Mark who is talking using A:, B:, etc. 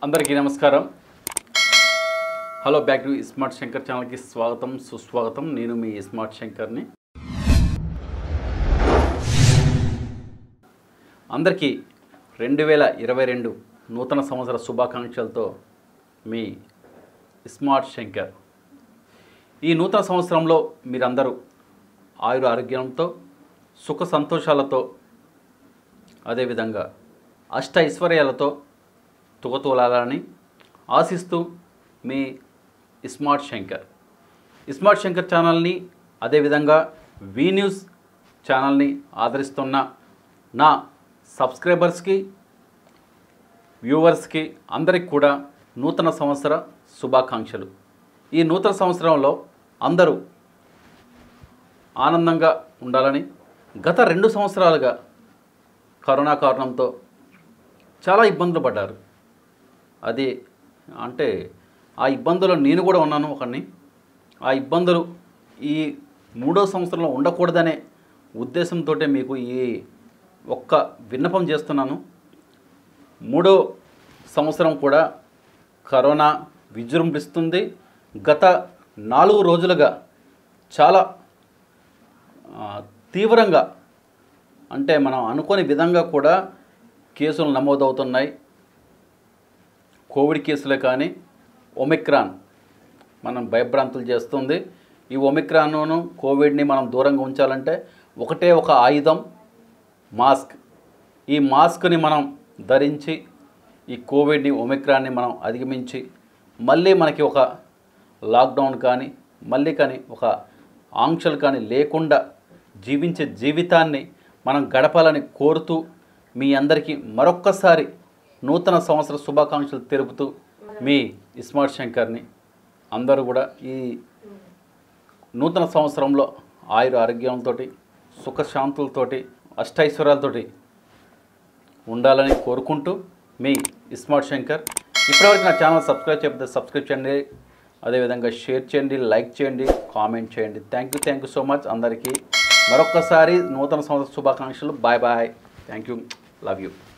A: అందరికీ నమస్కారం hello back to smart Shankar ఛానల్కి స్వాగతం సుస్వాగతం నేను మీ స్మార్ట్ శంకర్ని అందరికీ రెండు వేల ఇరవై రెండు నూతన సంవత్సర శుభాకాంక్షలతో మీ స్మార్ట్ శంకర్ ఈ నూతన సంవత్సరంలో మీరందరూ ఆయుర ఆరోగ్యంతో సుఖ సంతోషాలతో అదేవిధంగా అష్ట ఐశ్వర్యాలతో తుగతూలాలని ఆశిస్తూ మీ స్మార్ట్ శంకర్ స్మార్ట్ శంకర్ ఛానల్ని అదేవిధంగా వి న్యూస్ ఛానల్ని ఆదరిస్తున్న నా సబ్స్క్రైబర్స్కి వ్యూవర్స్కి అందరికి కూడా నూతన సంవత్సర శుభాకాంక్షలు ఈ నూతన సంవత్సరంలో అందరూ ఆనందంగా ఉండాలని గత రెండు సంవత్సరాలుగా కరోనా కారణంతో చాలా ఇబ్బందులు పడ్డారు అది అంటే ఆ ఇబ్బందులు నేను కూడా ఉన్నాను ఒకరిని ఆ ఇబ్బందులు ఈ మూడో సంవత్సరంలో ఉండకూడదనే ఉద్దేశంతో మీకు ఈ ఒక్క విన్నపం చేస్తున్నాను మూడో సంవత్సరం కూడా కరోనా విజృంభిస్తుంది గత నాలుగు రోజులుగా చాలా ఆ, తీవ్రంగా అంటే మనం అనుకోని విధంగా కూడా కేసులు నమోదవుతున్నాయి కోవిడ్ కేసులే కానీ ఒమిక్రాన్ మనం భయభ్రాంతులు చేస్తుంది ఈ ఒమిక్రాన్ను కోవిడ్ని మనం దూరంగా ఉంచాలంటే ఒకటే ఒక ఆయుధం మాస్క్ ఈ మాస్క్ని మనం ధరించి ఈ కోవిడ్ని ఒమిక్రాన్ని మనం అధిగమించి మళ్ళీ మనకి ఒక లాక్డౌన్ కానీ మళ్ళీ కానీ ఒక ఆంక్షలు కానీ లేకుండా జీవించే జీవితాన్ని మనం గడపాలని కోరుతూ మీ అందరికీ మరొక్కసారి నూతన సంవత్సర శుభాకాంక్షలు తెలుపుతూ మీ స్మార్ట్ శంకర్ని అందరూ కూడా ఈ నూతన సంవత్సరంలో ఆయుర ఆరోగ్యంతో సుఖశాంతులతోటి అష్టైశ్వర్యాలతోటి ఉండాలని కోరుకుంటూ మీ స్మార్ట్ శంకర్ ఇప్పటివరకు నా ఛానల్ సబ్స్క్రైబ్ చేయకపోతే సబ్స్క్రైబ్ చేయండి అదేవిధంగా షేర్ చేయండి లైక్ చేయండి కామెంట్ చేయండి thank you thank you so much అందరికీ మరొక్కసారి నూతన సంవత్సర శుభాకాంక్షలు bye bye thank you love you